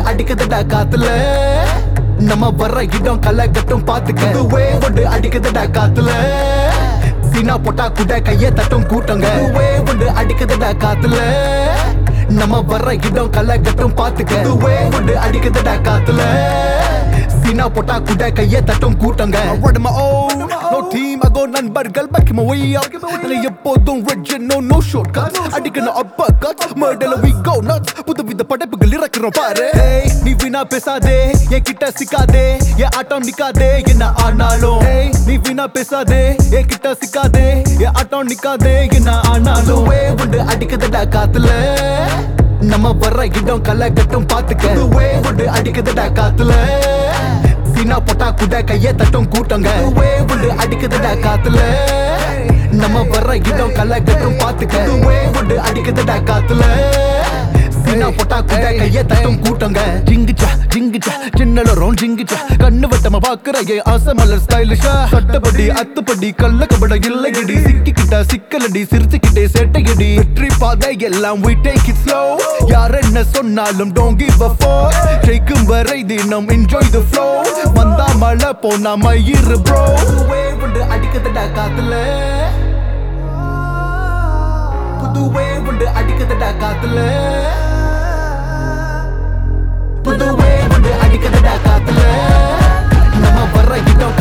அடிக்குதுடா காத்துல நம்ம வர்ற இடம் கலை கட்டும் பாத்துக்க புதுவே ஒன்று அடிக்குதுடா காத்துல சீனா போட்டா கூட கைய தட்டும் கூட்டங்க புதுவே ஒன்று அடிக்குதுடா காத்துல நம்ம வர்ற இடம் கலை கட்டும் பாத்துக்க புதுவே ஒன்று அடிக்குதுடா காத்துல சீனா போட்டா கூட கைய தட்டும் கூட்டங்க I run my own no team I go நண்பர்கள் back my way out நான் எப்போதும் rich and no no shortcuts அடிக்கணும் அப்பா cuts murder we go nuts புது வித படைப்புகள் இறக்குறோம் பாரு Hey, நீ வீணா பேசாதே என் கிட்ட சிக்காதே என் ஆட்டம் நிக்காதே என்ன ஆனாலும் Hey, நீ வீணா பேசாதே என் கிட்ட சிக்காதே என் ஆட்டம் நிக்காதே என்ன ஆனாலும் வே உண்டு அடிக்குதுடா காத்துல நம்ம வர்ற இடம் கலை கட்டும் பாத்துக்க வே உண்டு அடிக்குதுடா காத்துல சீனா போட்டா கூட கைய தட்டும் கூட்டங்க வே உண்டு அடிக்குதுடா காத்துல நம்ம வர்ற இடம் கலை கட்டும் பாத்துக்க வே உண்டு அடிக்குதுடா காத்துல சீனா போட்டா கூட கைய தட்டும் கூட்டங்க ஜிங்கிச்சா ஜிங்கிச்சா சின்னலரும் ஜிங்கிச்சா கண்ணு வட்டமா பாக்குற ஏ ஆசை மலர் ஸ்டைலிஷா சட்டப்படி அத்துப்படி கள்ள கபட இல்லையடி சிக்கிக்கிட்டா சிக்கலடி சிரிச்சுக்கிட்டே சேட்டையடி வெற்றி பாதை எல்லாம் we take it slow யார் என்ன சொன்னாலும் don't give a fuck ஜெயிக்கும் வரை தினம் enjoy the flow வந்தா மழை போனா மயிறு bro உண்டு அடிக்குதுடா காத்துல புதுவே உண்டு அடிக்குதுடா காத்துல புதுவே உண்டு அடிக்குதுடா காத்துல நம்ம வர்ற இடம்